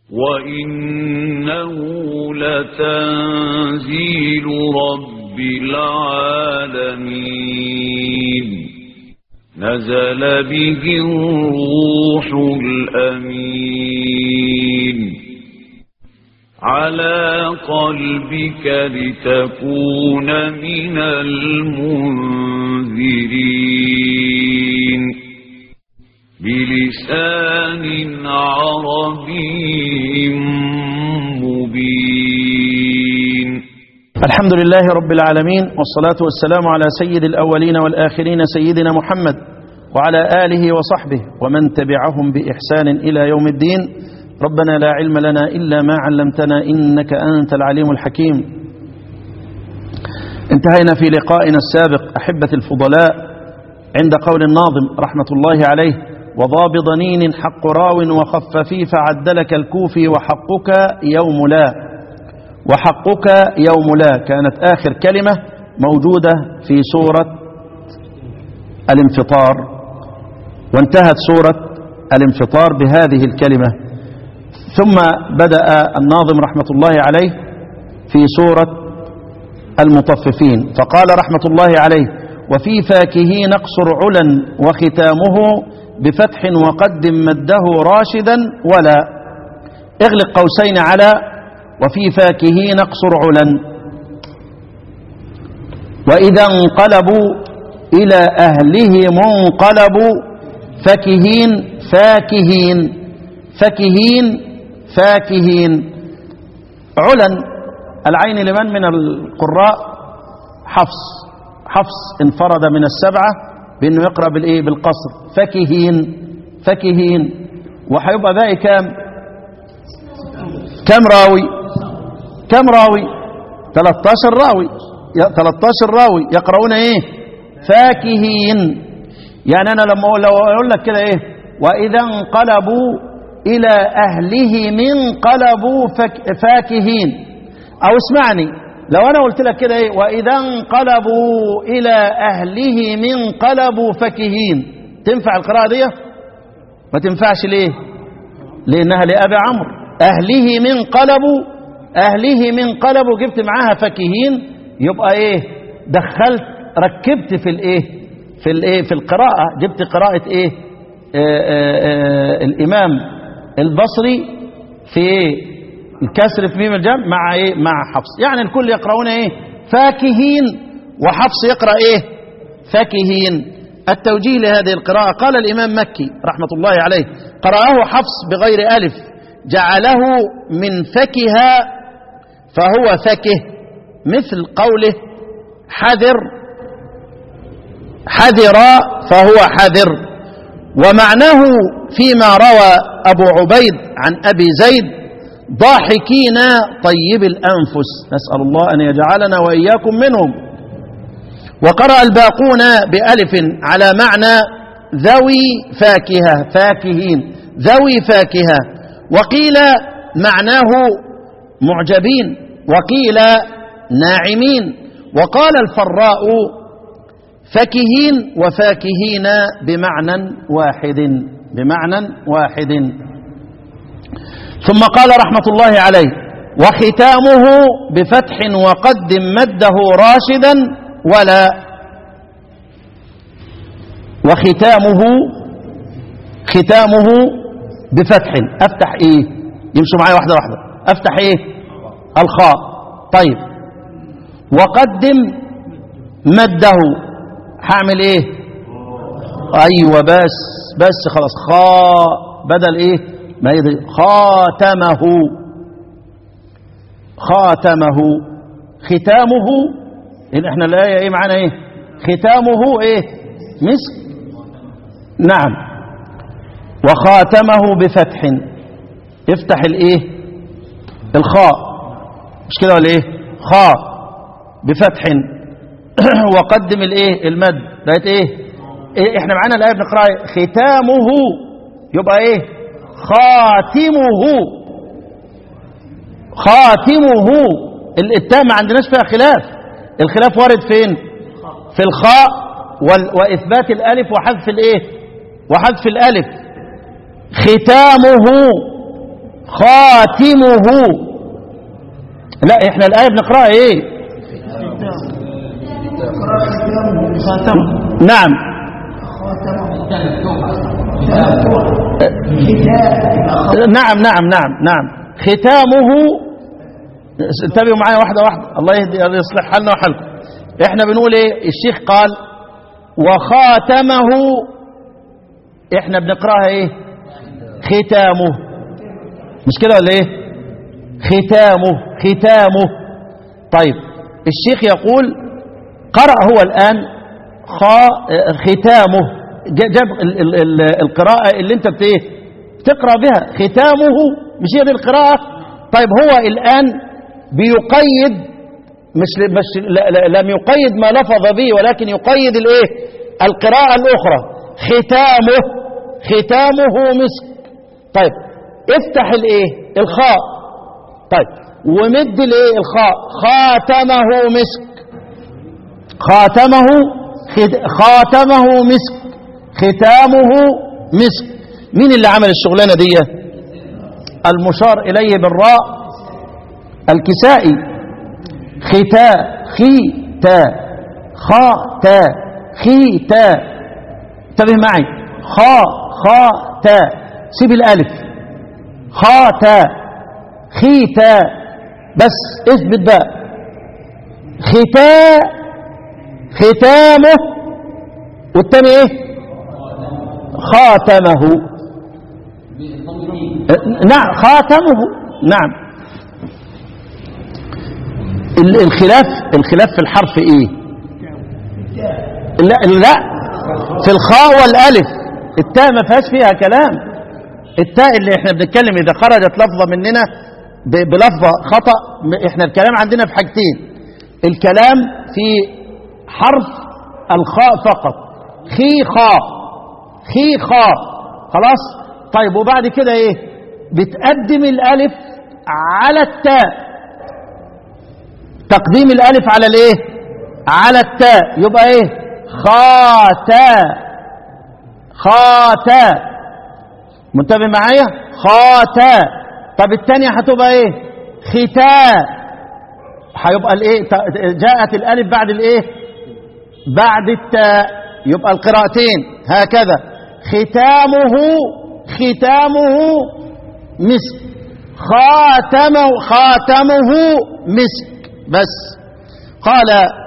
وإنه لتنزيل رب العالمين نزل به الروح الأمين على قلبك لتكون من المنذرين بلسان عربي مبين الحمد لله رب العالمين والصلاة والسلام على سيد الأولين والآخرين سيدنا محمد وعلى آله وصحبه ومن تبعهم بإحسان إلى يوم الدين ربنا لا علم لنا إلا ما علمتنا إنك أنت العليم الحكيم انتهينا في لقائنا السابق أحبة الفضلاء عند قول الناظم رحمة الله عليه وضاب ضنين حق راو وخففي فعدلك الكوفي وحقك يوم لا وحقك يوم لا كانت آخر كلمة موجودة في سورة الانفطار وانتهت سورة الانفطار بهذه الكلمة ثم بدأ الناظم رحمة الله عليه في سورة المطففين فقال رحمة الله عليه وفي فاكه نقصر علا وختامه بفتح وقدم مده راشدا ولا اغلق قوسين على وفي فاكه نقصر علا وإذا انقلبوا إلى أهلهم انقلبوا فكهين فاكهين فكهين فاكهين علا العين لمن من القراء حفص حفص انفرد من السبعة بأنه يقرأ بالإيه بالقصر فكهين فكهين وهيبقى باقي كام كم راوي كم راوي 13 راوي 13 راوي يقرؤون ايه فاكهين يعني انا لما أقول- لو اقول لك كده ايه واذا انقلبوا الى اهلهم انقلبوا فك فاكهين او اسمعني لو انا قلت لك كده ايه واذا انقلبوا الى اهلهم انقلبوا فاكهين تنفع القراءه دي ما تنفعش ليه لانها لابي عمرو اهله من قلبوا اهله من قلبوا جبت معاها فكهين يبقى ايه دخلت ركبت في الايه في الايه في القراءه جبت قراءه ايه آآ آآ الامام البصري في ايه الكسر في ميم الجمع مع ايه مع حفص يعني الكل يقرؤون ايه فاكهين وحفص يقرا ايه فاكهين التوجيه لهذه القراءة قال الإمام مكي رحمة الله عليه قرأه حفص بغير ألف جعله من فكه فهو فكه مثل قوله حذر حذر فهو حذر ومعناه فيما روى أبو عبيد عن أبي زيد ضاحكين طيب الأنفس نسأل الله أن يجعلنا وإياكم منهم وقرأ الباقون بألف على معنى ذوي فاكهة فاكهين ذوي فاكهة وقيل معناه معجبين وقيل ناعمين وقال الفراء فكهين وفاكهين بمعنى واحد بمعنى واحد ثم قال رحمة الله عليه وختامه بفتح وقدم مده راشدا ولا وختامه ختامه بفتح افتح ايه يمشوا معايا واحده واحده افتح ايه الخاء طيب وقدم مده هعمل ايه ايوه بس بس خلاص خاء بدل ايه ما يدري خاتمه خاتمه ختامه إن احنا الآية ايه معانا ايه ختامه ايه مسك نعم وخاتمه بفتح افتح الايه الخاء مش كده ولا ايه خاء بفتح وقدم الايه المد بقت ايه, إيه احنا معانا الآية بنقرأ إيه؟ ختامه يبقى ايه خاتمه خاتمه التاء ما عندناش فيها خلاف الخلاف وارد فين في الخاء وال... واثبات الالف وحذف الايه وحذف الالف ختامه خاتمه لا احنا الآية بنقرأها ايه نعم نعم نعم نعم نعم ختامه انتبهوا معايا واحدة واحدة الله يهدي يصلح حالنا وحالكم احنا بنقول ايه الشيخ قال وخاتمه احنا بنقراها ايه ختامه مش كده ولا ايه ختامه ختامه طيب الشيخ يقول قرأ هو الآن خا ختامه ج- جاب ال ال ال القراءة اللي انت بت ايه بتقرأ بها ختامه مش هي دي القراءة طيب هو الآن بيقيد مش ل- مش لا- لا- لم يقيد ما لفظ به ولكن يقيد الايه القراءة الأخرى ختامه ختامه مسك طيب افتح الايه الخاء طيب ومد الايه الخاء خاتمه مسك خاتمه خد- خاتمه مسك ختامه مسك مين اللي عمل الشغلانه دي المشار اليه بالراء الكسائي ختا خيتا خاتا خيتا انتبه معي خا خاتا سيب الالف خاتا خيتا بس اثبت بقى ختا ختامه والتاني ايه خاتمه نعم خاتمه نعم ال- الخلاف الخلاف في الحرف ايه لا لا في الخاء والالف التاء ما فيهاش فيها كلام التاء اللي احنا بنتكلم اذا خرجت لفظه مننا ب- بلفظه خطا م- احنا الكلام عندنا في حاجتين الكلام في حرف الخاء فقط خي خاء خي خاء خلاص طيب وبعد كده ايه بتقدم الالف على التاء تقديم الالف على الايه على التاء يبقى ايه خاتا خاتا منتبه معايا خاتا طب الثانيه هتبقى ايه ختاء هيبقى الايه ت- جاءت الالف بعد الايه بعد التاء يبقى القراءتين هكذا ختامه ختامه مسك خاتمه خاتمه مسك بس قال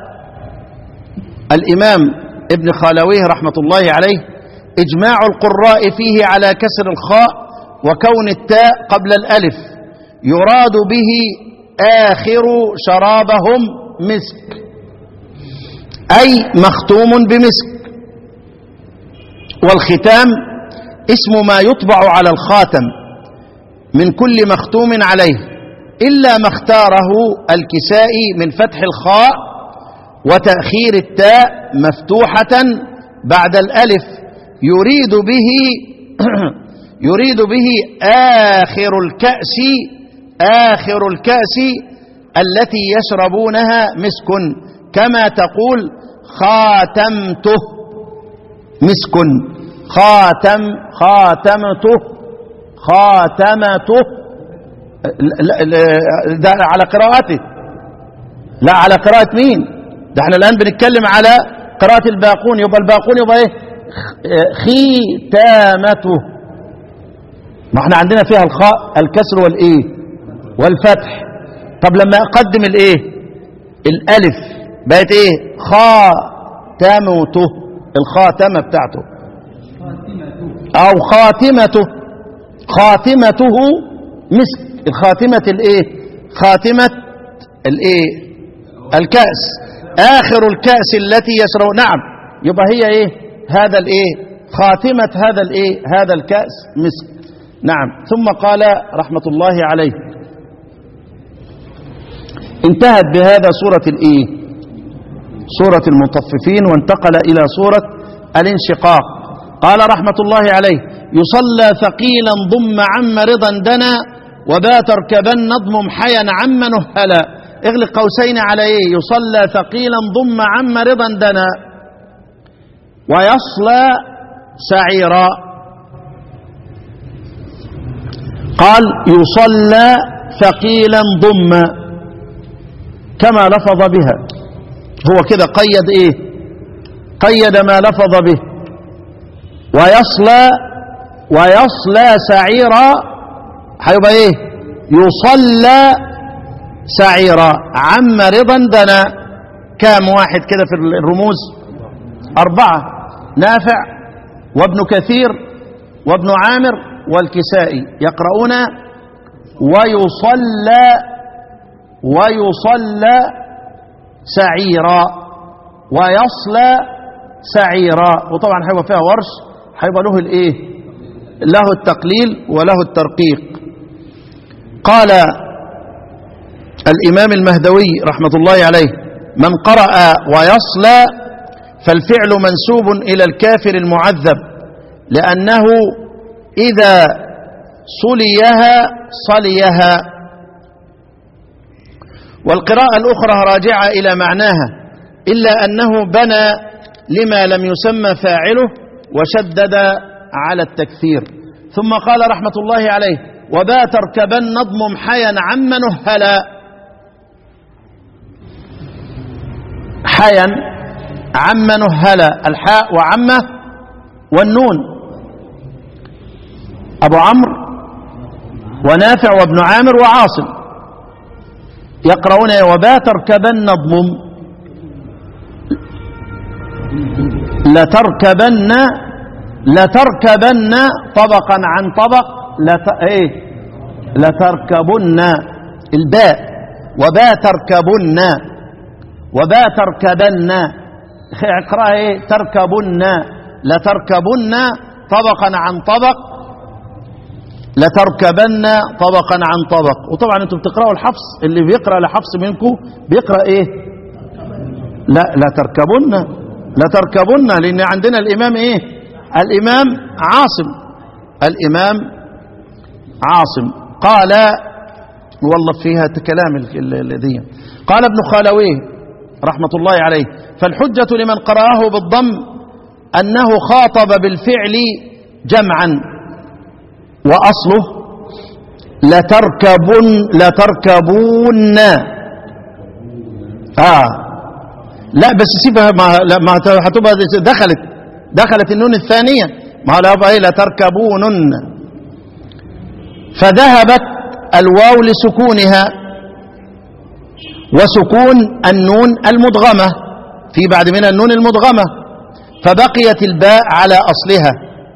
الإمام ابن خالويه رحمة الله عليه إجماع القراء فيه على كسر الخاء وكون التاء قبل الألف يراد به آخر شرابهم مسك أي مختوم بمسك والختام اسم ما يطبع على الخاتم من كل مختوم عليه إلا ما اختاره الكسائي من فتح الخاء وتأخير التاء مفتوحة بعد الألف يريد به يريد به آخر الكأس آخر الكأس التي يشربونها مسك كما تقول خاتمته مسك خاتم خاتمته خاتمته لا- لا- ده على قراءته لا على قراءة مين ده احنا الآن بنتكلم على قراءة الباقون يبقى الباقون يبقى ايه خ- ختامته ما احنا عندنا فيها الخاء الكسر والايه والفتح طب لما اقدم الايه الالف بقت ايه خاتمته الخاتمه بتاعته او خاتمته خاتمته مسك الخاتمه الايه خاتمه الايه الكأس آخر الكأس التي يشرب نعم يبقى هي إيه هذا الإيه خاتمة هذا الإيه هذا الكأس مسك نعم ثم قال رحمة الله عليه انتهت بهذا سورة الإيه سورة المطففين وانتقل إلى سورة الانشقاق قال رحمة الله عليه يصلى ثقيلا ضم عم رضا دنا وبات اركبن نضم حيا عم نهلا اغلق قوسين على ايه يصلى ثقيلا ضم عم رضا دنا ويصلى سعيرا قال يصلى ثقيلا ضم كما لفظ بها هو كده قيد ايه قيد ما لفظ به ويصلى ويصلى سعيرا هيبقى ايه يصلى سعيرا عم رضا دنا كام واحد كده في الرموز أربعة نافع وابن كثير وابن عامر والكسائي يقرؤون ويصلى ويصلى سعيرا ويصلى سعيرا وطبعا هيبقى فيها ورش هيبقى له الايه له التقليل وله الترقيق قال الامام المهدوي رحمه الله عليه من قرأ ويصلى فالفعل منسوب الى الكافر المعذب لانه اذا صليها صليها والقراءة الأخرى راجعة إلى معناها إلا أنه بنى لما لم يسمى فاعله وشدد على التكثير ثم قال رحمة الله عليه وبا تركبن نضم حيا عم نهلا حيا عم نهلا الحاء وعمه والنون أبو عمرو ونافع وابن عامر وعاصم يقرؤون وبا تركبن الضم لتركبن لتركبن طبقا عن طبق لت... ايه لتركبن الباء وبا تركبن وبا تركبن اقراها ايه تركبن لتركبن طبقا عن طبق لتركبن طبقا عن طبق وطبعا انتم بتقراوا الحفص اللي بيقرا لحفص منكم بيقرا ايه لا لا تركبن لا تركبن لان عندنا الامام ايه الامام عاصم الامام عاصم قال والله فيها كلام الذي قال ابن خالويه رحمه الله عليه فالحجه لمن قراه بالضم انه خاطب بالفعل جمعا وأصله لتركبن لتركبون آه لا بس سيبها ما لا ما هتبقى دخلت دخلت النون الثانية ما لا يبقى ايه لتركبونن فذهبت الواو لسكونها وسكون النون المدغمة في بعد من النون المدغمة فبقيت الباء على أصلها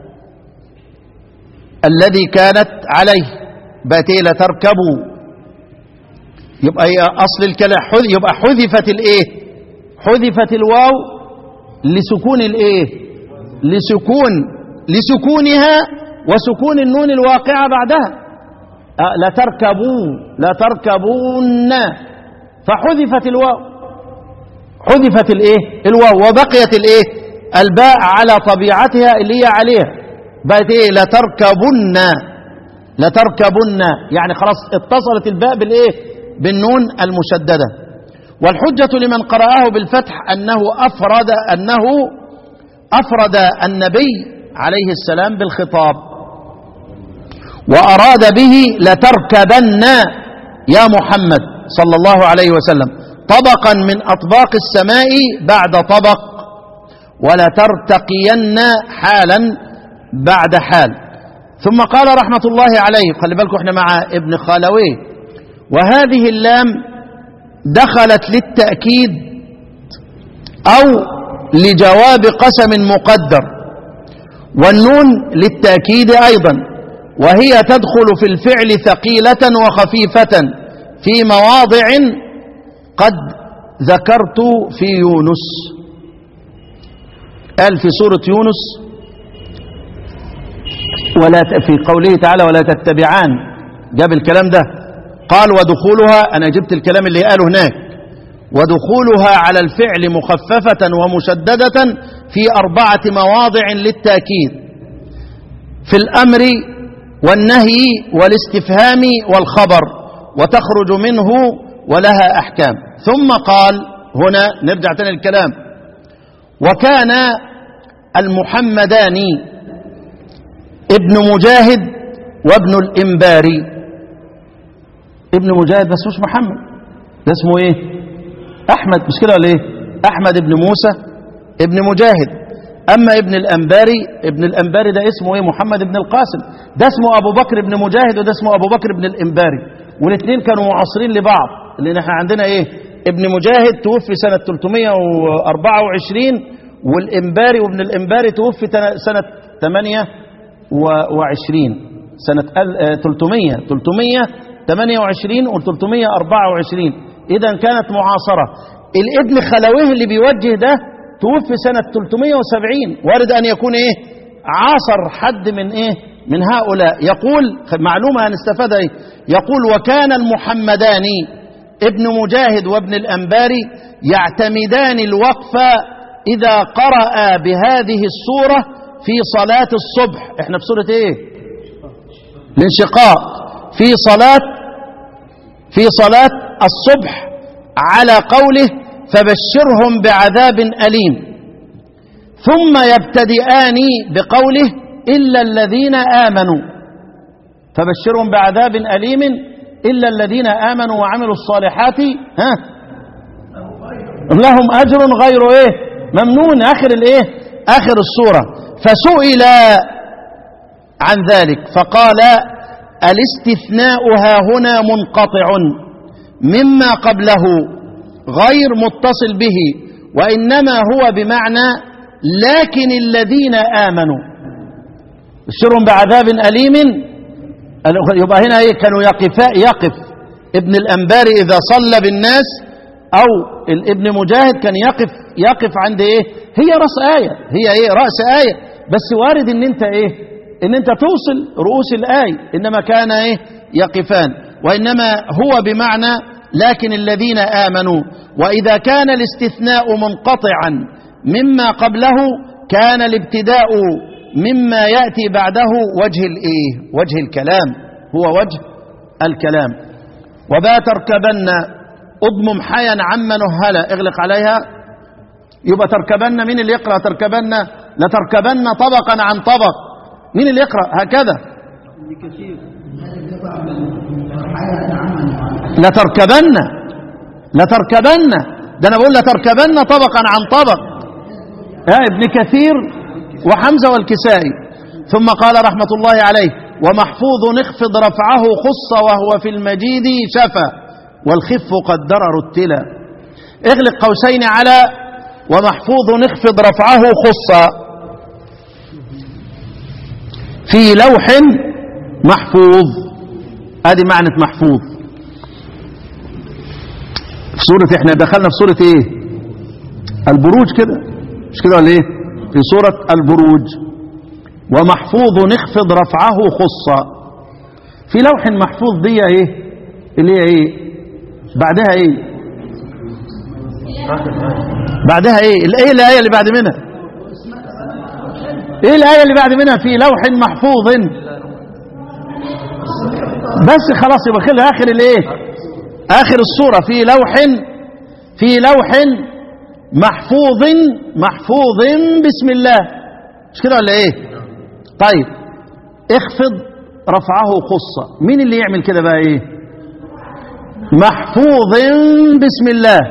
الذي كانت عليه بقت ايه لتركبوا يبقى هي اصل الكلام يبقى حذفت الايه حذفت الواو لسكون الايه لسكون لسكونها وسكون النون الواقعه بعدها أه لتركبوا لتركبون فحذفت الواو حذفت الايه الواو وبقيت الايه الباء على طبيعتها اللي هي عليها بقت ايه لتركبن لتركبن يعني خلاص اتصلت الباء بالايه بالنون المشدده والحجه لمن قراه بالفتح انه افرد انه افرد النبي عليه السلام بالخطاب واراد به لتركبن يا محمد صلى الله عليه وسلم طبقا من اطباق السماء بعد طبق ولترتقين حالا بعد حال ثم قال رحمة الله عليه خلي بالكم احنا مع ابن خالويه وهذه اللام دخلت للتأكيد أو لجواب قسم مقدر والنون للتأكيد أيضا وهي تدخل في الفعل ثقيلة وخفيفة في مواضع قد ذكرت في يونس قال في سورة يونس ولا في قوله تعالى ولا تتبعان جاب الكلام ده قال ودخولها أنا جبت الكلام اللي قاله هناك ودخولها على الفعل مخففة ومشددة في أربعة مواضع للتأكيد في الأمر والنهي والاستفهام والخبر وتخرج منه ولها أحكام ثم قال هنا نرجع تاني الكلام وكان المحمدان ابن مجاهد وابن الإنباري ابن مجاهد بس مش محمد ده اسمه ايه احمد مش كده ولا ايه احمد ابن موسى ابن مجاهد اما ابن الانباري ابن الانباري ده اسمه ايه محمد ابن القاسم ده اسمه ابو بكر ابن مجاهد وده اسمه ابو بكر ابن الانباري والاثنين كانوا معاصرين لبعض لان احنا عندنا ايه ابن مجاهد توفي سنة 324 والانباري وابن الانباري توفي تن- سنة 28 سنة ال- آه، 300 328 و 324 إذا كانت معاصرة الابن خلويه اللي بيوجه ده توفي سنة 370 وارد أن يكون إيه عاصر حد من إيه من هؤلاء يقول معلومة هنستفادها إيه يقول وكان المحمدان ابن مجاهد وابن الأنباري يعتمدان الوقف إذا قرأ بهذه السورة في صلاة الصبح احنا في سورة ايه الانشقاق في صلاة في صلاة الصبح على قوله فبشرهم بعذاب أليم ثم يبتدئان بقوله إلا الذين آمنوا فبشرهم بعذاب أليم إلا الذين آمنوا وعملوا الصالحات ها لهم أجر غير إيه ممنون آخر الإيه آخر السورة فسئل عن ذلك فقال الاستثناء ها هنا منقطع مما قبله غير متصل به وإنما هو بمعنى لكن الذين آمنوا بشرهم بعذاب أليم يبقى هنا ايه كانوا يقفا يقف ابن الأنباري إذا صلى بالناس أو الابن مجاهد كان يقف يقف عند ايه هي رأس آية هي ايه رأس آية بس وارد ان انت ايه ان انت توصل رؤوس الآية انما كان ايه يقفان وإنما هو بمعنى لكن الذين آمنوا وإذا كان الاستثناء منقطعا مما قبله كان الابتداء مما يأتي بعده وجه الايه وجه الكلام هو وجه الكلام وبا تركبن اضمم حيا عما نهلا اغلق عليها يبقى تركبن مين اللي يقرأ تركبن لتركبن طبقا عن طبق مين اللي يقرأ هكذا لتركبن لتركبن ده انا بقول لتركبن طبقا عن طبق يا ابن كثير وحمزة والكسائي ثم قال رحمة الله عليه ومحفوظ اخفض رفعه خص وهو في المجيد شفا والخف قد درر التلا اغلق قوسين على ومحفوظ اخفض رفعه خص في لوح محفوظ ادي معنى محفوظ في سورة احنا دخلنا في سورة ايه البروج كده مش كده ولا ايه في سورة البروج ومحفوظ اخفض رفعه خص في لوح محفوظ دي ايه اللي هي ايه بعدها ايه بعدها ايه الايه الايه اللي بعد منها ايه الايه اللي بعد منها في لوح محفوظ بس خلاص يبقى خلها اخر الايه اخر السوره في لوح في لوح محفوظ محفوظ بسم الله مش كده ولا ايه طيب اخفض رفعه خصة مين اللي يعمل كده بقى ايه محفوظ بسم الله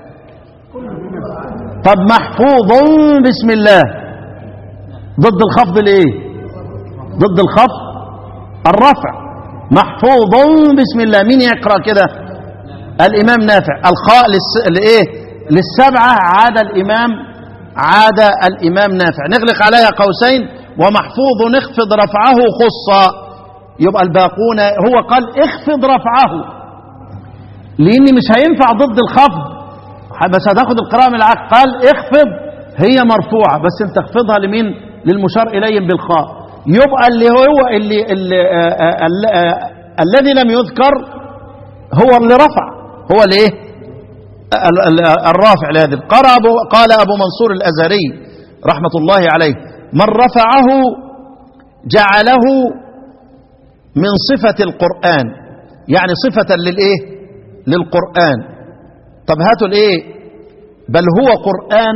طب محفوظ بسم الله ضد الخفض الايه ضد الخفض الرفع محفوظ بسم الله مين يقرأ كده الامام نافع الخاء للس... لايه للسبعة عاد الإمام عاد الإمام نافع نغلق عليها قوسين ومحفوظ اخفض رفعه خصا يبقى الباقون هو قال اخفض رفعه لأن مش هينفع ضد الخفض بس هتاخد القراءة من العقل قال اخفض هي مرفوعة بس انت اخفضها لمين للمشار إليهم بالخاء يبقى اللي هو اللي, اللي آآ آآ آآ الذي لم يذكر هو اللي رفع هو اللي ايه الرافع لهذا قال أبو, قال أبو منصور الأزهري رحمة الله عليه من رفعه جعله من صفة القرآن يعني صفة للإيه للقرآن طب هاتوا الإيه بل هو قرآن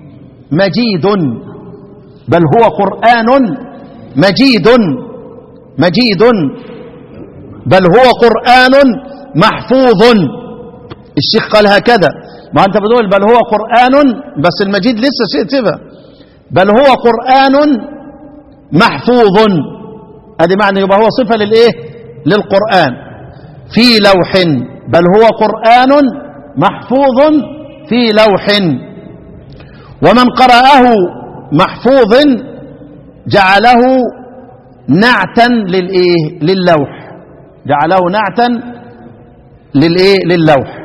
مجيد بل هو قرآن مجيد مجيد بل هو قرآن محفوظ الشيخ قال هكذا ما أنت بتقول بل هو قرآن بس المجيد لسه شيء تبه بل هو قرآن محفوظ ادي معنى يبقى هو صفة للايه للقرآن في لوح بل هو قرآن محفوظ في لوح ومن قرأه محفوظ جعله نعتا للايه للوح جعله نعتا للايه للوح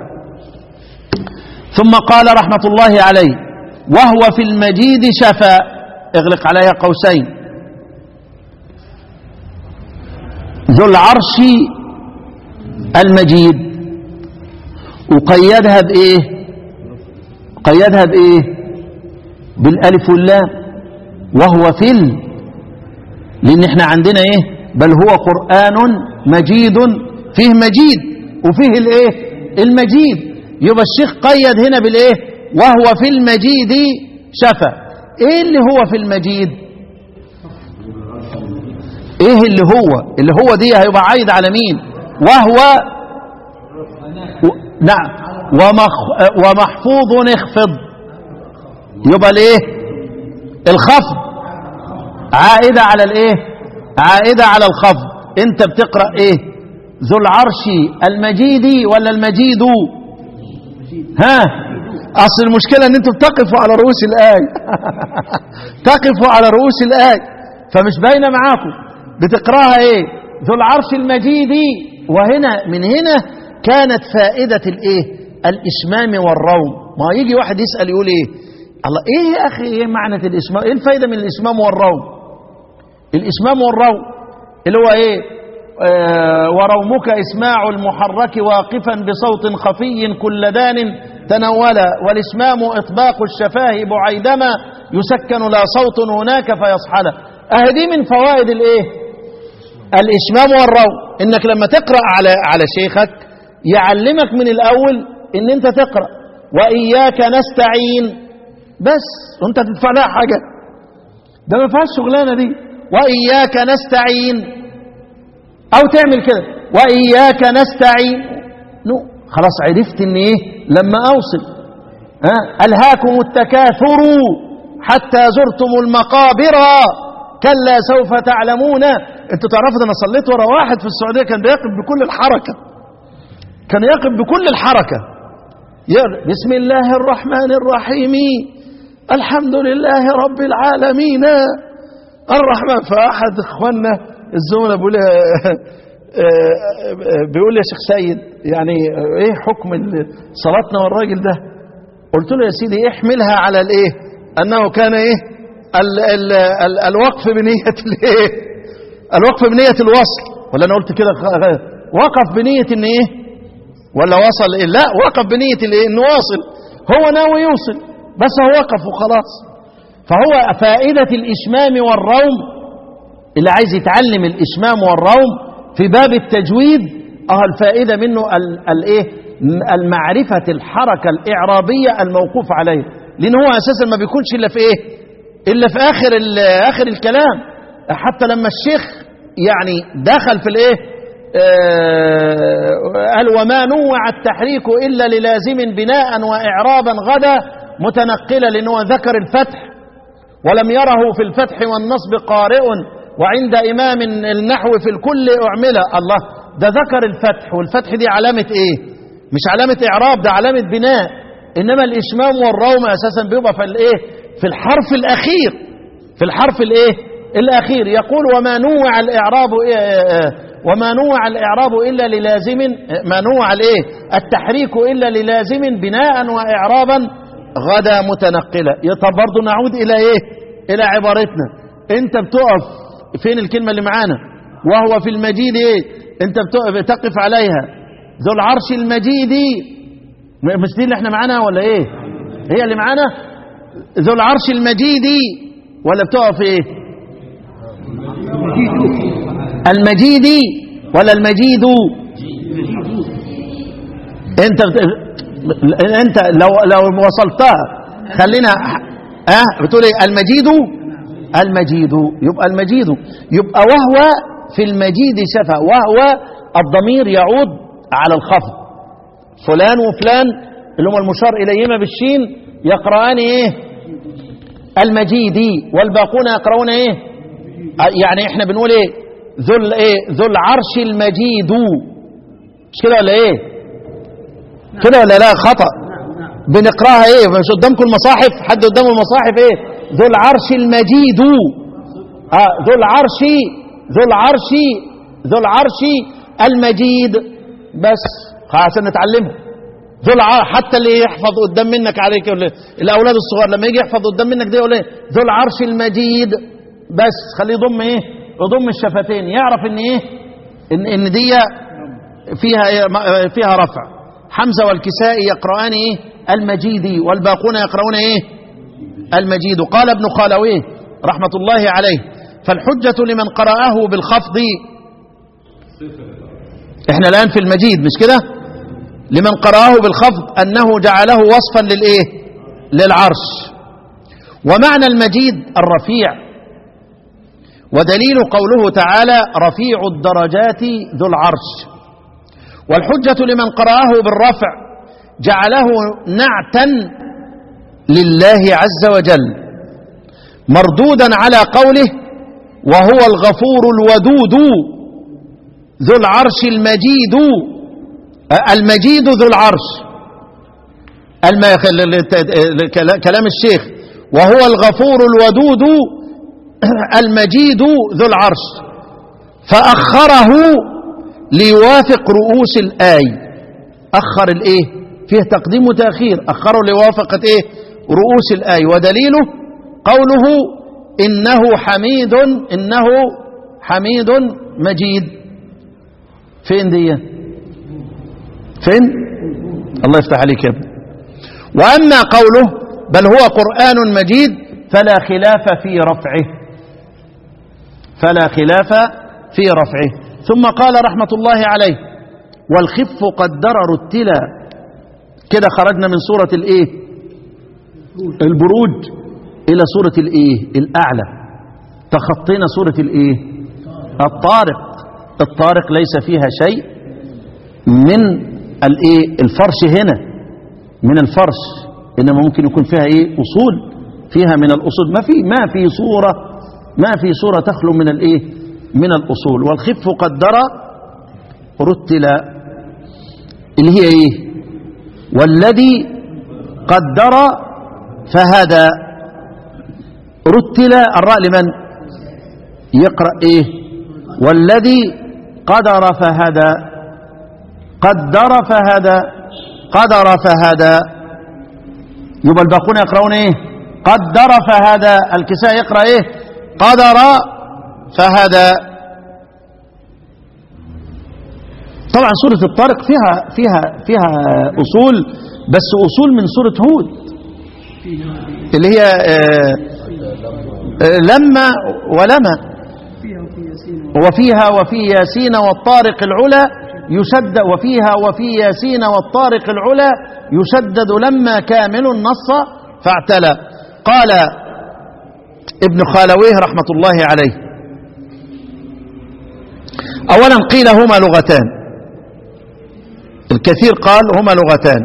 ثم قال رحمة الله عليه وهو في المجيد شفاء اغلق عليها قوسين ذو العرش المجيد وقيدها بايه قيدها بايه بالالف واللام وهو في ال لان احنا عندنا ايه بل هو قران مجيد فيه مجيد وفيه الايه المجيد يبقى الشيخ قيد هنا بالايه وهو في المجيد شفا ايه اللي هو في المجيد ايه اللي هو اللي هو دي هيبقى عايد على مين وهو و... نعم ومخ... ومحفوظ اخفض يبقى الايه الخفض عائدة على الايه عائدة على الخفض انت بتقرأ ايه ذو العرش المجيد ولا المجيد ها اصل المشكلة ان انتوا بتقفوا على رؤوس الآية تقفوا على رؤوس الآية فمش باينة معاكم بتقراها ايه ذو العرش المجيد وهنا من هنا كانت فائدة الايه الاشمام والروم ما يجي واحد يسأل يقول ايه الله ايه يا اخي ايه معنى الاشمام ايه الفايدة من الاشمام والروم الاشمام والروم اللي هو ايه آه ورومك اسماع المحرك واقفا بصوت خفي كل دان تنولا والاسمام اطباق الشفاه بعيدما يسكن لا صوت هناك فيصحلا اهدي من فوائد الايه الاشمام والروم انك لما تقرا على على شيخك يعلمك من الاول ان انت تقرا واياك نستعين بس وانت تدفع لها حاجه ده ما فيهاش الشغلانه دي واياك نستعين او تعمل كده واياك نستعين نو خلاص عرفت ان ايه لما اوصل ها الهاكم التكاثر حتى زرتم المقابر كلا سوف تعلمون انتوا تعرفوا انا صليت ورا واحد في السعوديه كان بيقف بكل الحركه كان يقف بكل الحركه بسم الله الرحمن الرحيم الحمد لله رب العالمين الرحمن فأحد إخواننا الزملاء بيقول بيقول يا شيخ سيد يعني ايه حكم صلاتنا والراجل ده قلت له يا سيدي احملها على الايه انه كان ايه ال ال ال الوقف بنية الايه الوقف بنية الوصل ولا انا قلت كده وقف بنية ان ايه ولا وصل إيه؟ لا وقف بنية الايه انه واصل هو ناوي يوصل بس هو وقف وخلاص فهو فائدة الإشمام والروم اللي عايز يتعلم الإشمام والروم في باب التجويد اه الفائدة منه الايه المعرفة الحركة الإعرابية الموقوف عليه لأن هو أساسا ما بيكونش إلا في إيه إلا في آخر آخر الكلام حتى لما الشيخ يعني دخل في الإيه قال وما نوع التحريك إلا للازم بناء وإعرابا غدا متنقلا لأنه ذكر الفتح ولم يره في الفتح والنصب قارئ وعند إمام النحو في الكل أعمل الله ده ذكر الفتح والفتح دي علامة إيه مش علامة إعراب ده علامة بناء إنما الإشمام والروم أساسا بيبقى في الإيه في الحرف الأخير في الحرف الإيه الأخير يقول وما نوع الإعراب إيه وما نوع الإعراب إلا للازم ما نوع الإيه التحريك إلا للازم بناء وإعرابا غدا متنقلة طب برضه نعود إلى إيه إلى عبارتنا أنت بتقف فين الكلمة اللي معانا وهو في المجيد إيه أنت بتقف عليها ذو العرش المجيد مش دي اللي احنا معانا ولا إيه هي اللي معانا ذو العرش المجيد ولا بتقف إيه المجيد ولا المجيد انت بت... انت لو لو وصلتها خلينا اه بتقول ايه المجيد المجيد يبقى المجيد يبقى وهو في المجيد شفا وهو الضمير يعود على الخفض فلان وفلان اللي هم المشار إليهما بالشين يقرآن إيه المجيدي والباقون يقرؤون إيه يعني إحنا بنقول إيه ذو ال- إيه ذو العرش المجيد مش كده ولا إيه كده ولا لا خطأ بنقراها ايه مش قدامكم المصاحف حد قدامه المصاحف ايه ذو العرش المجيد اه ذو العرش ذو العرش ذو العرش المجيد بس عشان نتعلمها ذو العرش حتى اللي يحفظ قدام منك عليك يقول إيه؟ الاولاد الصغار لما يجي يحفظ قدام منك ده يقول ايه ذو العرش المجيد بس خليه يضم ايه يضم الشفتين يعرف ان ايه ان ان دي فيها إيه؟ ما- فيها رفع حمزه والكسائي يقرآن ايه المجيدي والباقون يقرؤون ايه المجيد قال ابن خالويه رحمة الله عليه فالحجة لمن قرأه بالخفض احنا الآن في المجيد مش كده لمن قرأه بالخفض أنه جعله وصفا للإيه للعرش ومعنى المجيد الرفيع ودليل قوله تعالى رفيع الدرجات ذو العرش والحجة لمن قرأه بالرفع جعله نعتا لله عز وجل مردودا على قوله وهو الغفور الودود ذو العرش المجيد آه، المجيد ذو العرش الم... ال- ال- ال- كلام الشيخ وهو الغفور الودود المجيد ذو العرش فأخره ليوافق رؤوس الآي أخر الإيه فيه تقديم وتأخير أخره لوافقة إيه رؤوس الآي ودليله قوله إنه حميد إنه حميد مجيد فين دي فين الله يفتح عليك يا ابني وأما قوله بل هو قرآن مجيد فلا خلاف في رفعه فلا خلاف في رفعه ثم قال رحمة الله عليه والخف قدر رتلا كده خرجنا من سورة الايه البروج الى سورة الايه الاعلى تخطينا سورة الايه الطارق الطارق ليس فيها شيء من الايه الفرش هنا من الفرش انما ممكن يكون فيها ايه اصول فيها من الاصول ما في ما في صورة ما في صورة تخلو من الايه من الاصول والخف قدر رتل اللي هي ايه والذي قدر فهدى رتل الراء لمن يقرأ ايه والذي قدر فهدى قدر فهدى قدر فهدى يبقى الباقون يقرؤون ايه قدر فهدى الكساء يقرأ ايه قدر فهدى طبعا سورة الطارق فيها فيها فيها أصول بس أصول من سورة هود اللي هي آه، آه، لما ولما وفيها وفي ياسين والطارق العلا يشدد وفيها وفي ياسين والطارق العلا يشدد لما كامل النص فاعتلى قال ابن خالويه رحمة الله عليه أولا قيل هما لغتان الكثير قال هما لغتان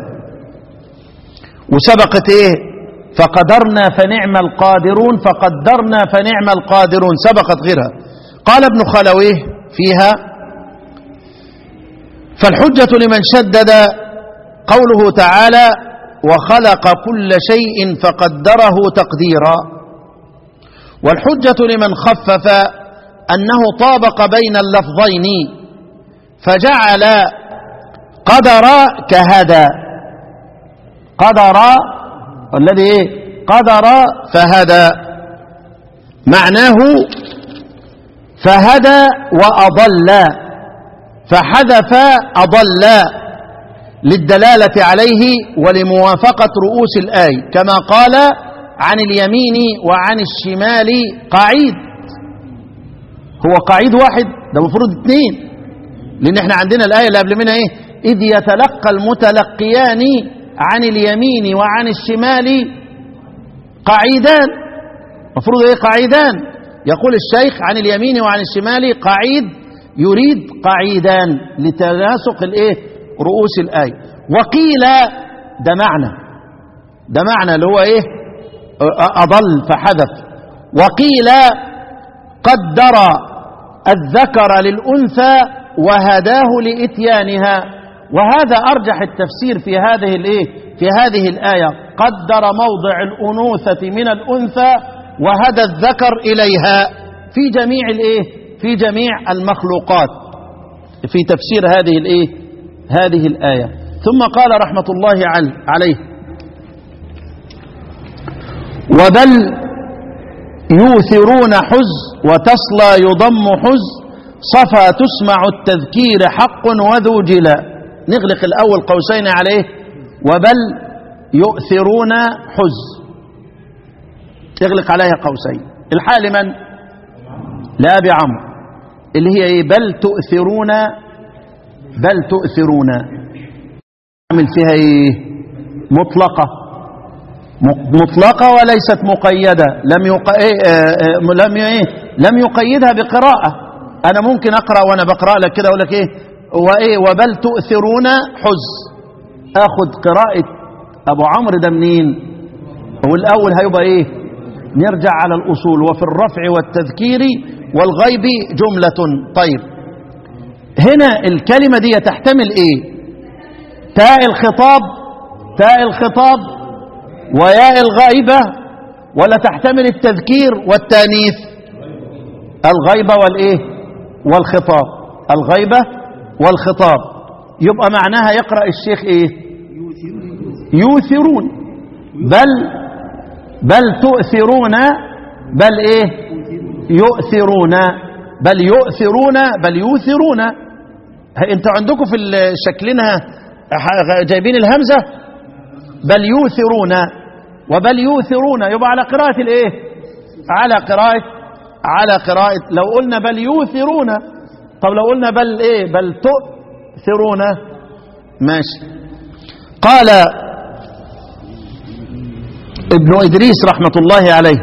وسبقت ايه فقدرنا فنعم القادرون فقدرنا فنعم القادرون سبقت غيرها قال ابن خلويه فيها فالحجة لمن شدد قوله تعالى وخلق كل شيء فقدره تقديرا والحجة لمن خفف أنه طابق بين اللفظين فجعل قدر كهدى قدر والذي ايه قدر فهدى معناه فهدى وأضل فحذف أضل للدلالة عليه ولموافقة رؤوس الآي كما قال عن اليمين وعن الشمال قعيد هو قعيد واحد ده المفروض اثنين لأن احنا عندنا الآية اللي قبل منها ايه إذ يتلقى المتلقيان عن اليمين وعن الشمال قعيدان مفروض ايه قعيدان يقول الشيخ عن اليمين وعن الشمال قعيد يريد قعيدان لتناسق الايه رؤوس الآية وقيل ده معنى ده معنى اللي هو ايه أضل فحذف وقيل قدر الذكر للأنثى وهداه لإتيانها وهذا أرجح التفسير في هذه الإيه في هذه الآية قدر موضع الأنوثة من الأنثى وهدى الذكر إليها في جميع الإيه في جميع المخلوقات في تفسير هذه الإيه هذه الآية ثم قال رحمة الله عليه وبل يوثرون حز وتصلى يضم حز صفا تسمع التذكير حق وذو جلا نغلق الأول قوسين عليه وبل يؤثرون حز اغلق عليها قوسين الحال من لأبي عمرو اللي هي ايه بل تؤثرون بل تؤثرون عمل فيها ايه مطلقة مطلقة وليست مقيدة لم يق... إيه آه لم ايه لم يقيدها بقراءة انا ممكن اقرا وانا بقرا لك كده اقول لك ايه وايه وبل تؤثرون حز اخذ قراءة ابو عمرو ده منين هو الاول هيبقى ايه نرجع على الاصول وفي الرفع والتذكير والغيب جملة طيب هنا الكلمة دي تحتمل ايه تاء الخطاب تاء الخطاب وياء الغائبة ولا تحتمل التذكير والتانيث الغيبة والايه والخطاب الغيبة والخطاب يبقى معناها يقرأ الشيخ ايه يوثرون بل بل تؤثرون بل ايه يؤثرون بل يؤثرون بل يوثرون انتوا عندكم في شكلنا جايبين الهمزة بل يوثرون وبل يوثرون يبقى على قراءة الايه على قراءة على قراءة لو قلنا بل يوثرون طب لو قلنا بل ايه بل تؤثرون ماشي قال ابن إدريس رحمة الله عليه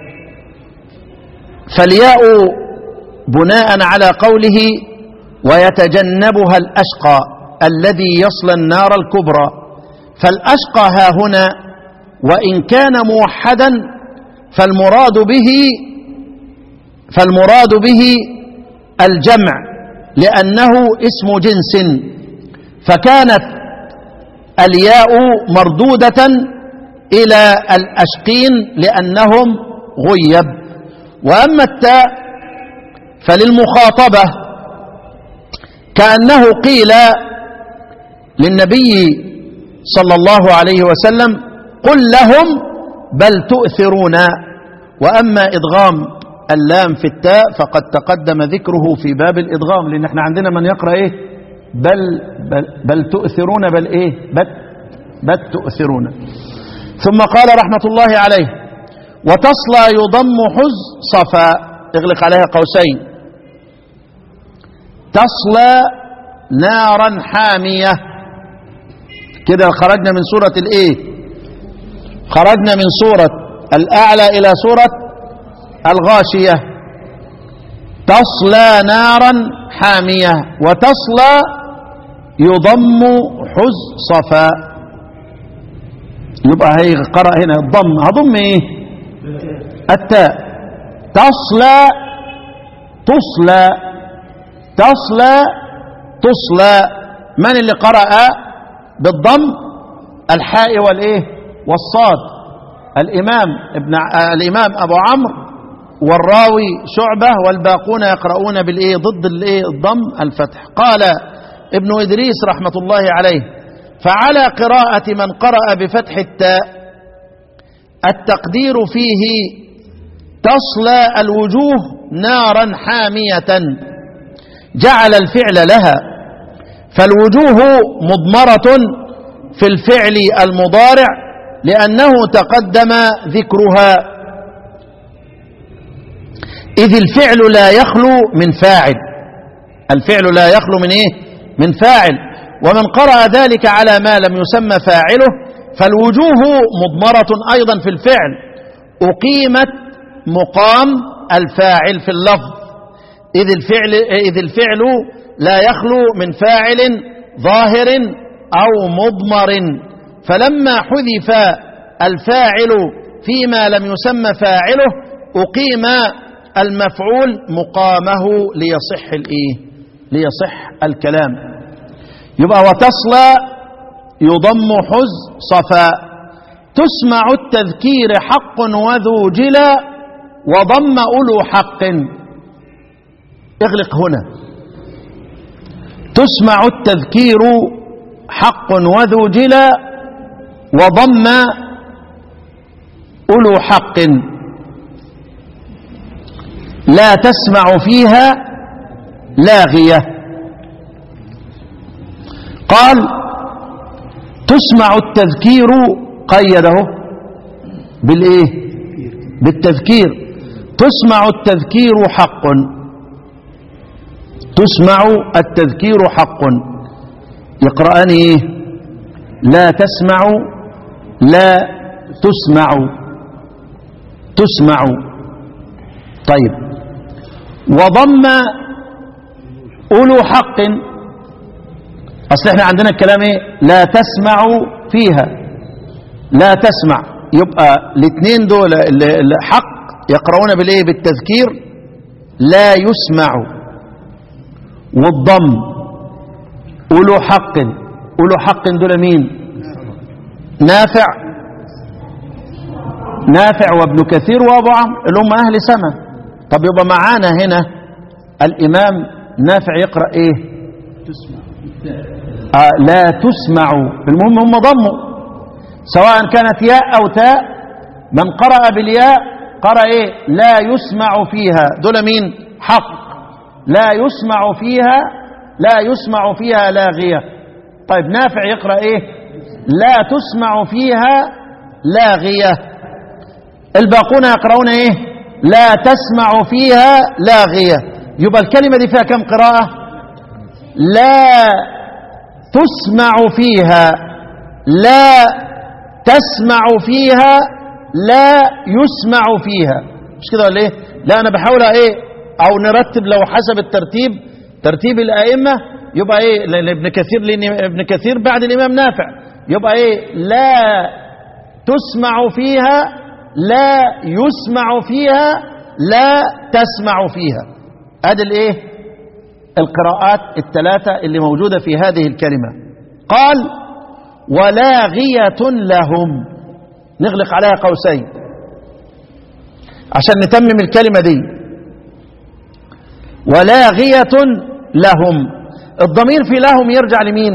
فالياء بناء على قوله ويتجنبها الأشقى الذي يصل النار الكبرى فالأشقى ها هنا وإن كان موحدا فالمراد به فالمراد به الجمع لأنه اسم جنس فكانت الياء مردودة إلى الأشقين لأنهم غيب وأما التاء فللمخاطبة كأنه قيل للنبي صلى الله عليه وسلم قل لهم بل تؤثرون وأما إدغام اللام في التاء فقد تقدم ذكره في باب الإدغام لأن احنا عندنا من يقرأ إيه بل, بل, بل تؤثرون بل إيه بل, بل تؤثرون ثم قال رحمة الله عليه وتصلى يضم حز صفا اغلق عليها قوسين تصلى نارا حامية كده خرجنا من سورة الايه خرجنا من سورة الأعلى إلى سورة الغاشية تصلى نارا حامية وتصلى يضم حز صفا يبقى هي قرأ هنا الضم هضم ايه التاء تصلى تصلى تصلى تصلى من اللي قرأ بالضم الحاء والايه والصاد الامام ابن الامام ابو عمرو والراوي شعبه والباقون يقرؤون بالايه ضد الايه الضم الفتح قال ابن ادريس رحمه الله عليه فعلى قراءه من قرأ بفتح التاء التقدير فيه تصلى الوجوه نارا حاميه جعل الفعل لها فالوجوه مضمرة في الفعل المضارع لأنه تقدم ذكرها إذ الفعل لا يخلو من فاعل الفعل لا يخلو من إيه؟ من فاعل ومن قرأ ذلك على ما لم يسمى فاعله فالوجوه مضمرة أيضا في الفعل أقيمت مقام الفاعل في اللفظ إذ الفعل, إذ الفعل لا يخلو من فاعل ظاهر أو مضمر فلما حذف الفاعل فيما لم يسمى فاعله أقيم المفعول مقامه ليصح الإيه ليصح الكلام يبقى وتصلى يضم حز صفاء تسمع التذكير حق وذو جلا وضم أولو حق اغلق هنا تسمع التذكير حق وذو جلا وضم أولو حق لا تسمع فيها لاغية قال تسمع التذكير قيده بالايه بالتذكير تسمع التذكير حق تسمع التذكير حق يقرأان ايه لا تسمع لا تسمع تسمع طيب وضم أولو حق أصل احنا عندنا الكلام ايه لا تسمع فيها لا تسمع يبقى الاثنين دول اللي اللي حق يقرؤون بالايه بالتذكير لا يسمع والضم أولو حق أولو حق دول مين نافع نافع وابن كثير وابو عمرو اللي هم اهل سما طب يبقى معانا هنا الامام نافع يقرا ايه آه لا تسمع المهم هم ضموا سواء كانت ياء او تاء من قرأ بالياء قرأ ايه لا يسمع فيها دول مين حق لا يسمع فيها لا يسمع فيها لاغية طيب نافع يقرأ ايه لا تسمع فيها لاغية الباقون يقرؤون ايه لا تسمع فيها لاغية يبقى الكلمة دي فيها كم قراءة لا تسمع فيها لا تسمع فيها لا يسمع فيها مش كده ولا ايه لا انا بحاول ايه او نرتب لو حسب الترتيب ترتيب الائمه يبقى ايه لان ابن كثير لان ابن كثير بعد الامام نافع يبقى ايه لا تسمع فيها لا يسمع فيها لا تسمع فيها ادي الايه القراءات الثلاثه اللي موجوده في هذه الكلمه قال ولاغيه لهم نغلق عليها قوسين عشان نتمم الكلمه دي ولاغيه لهم الضمير في لهم يرجع لمين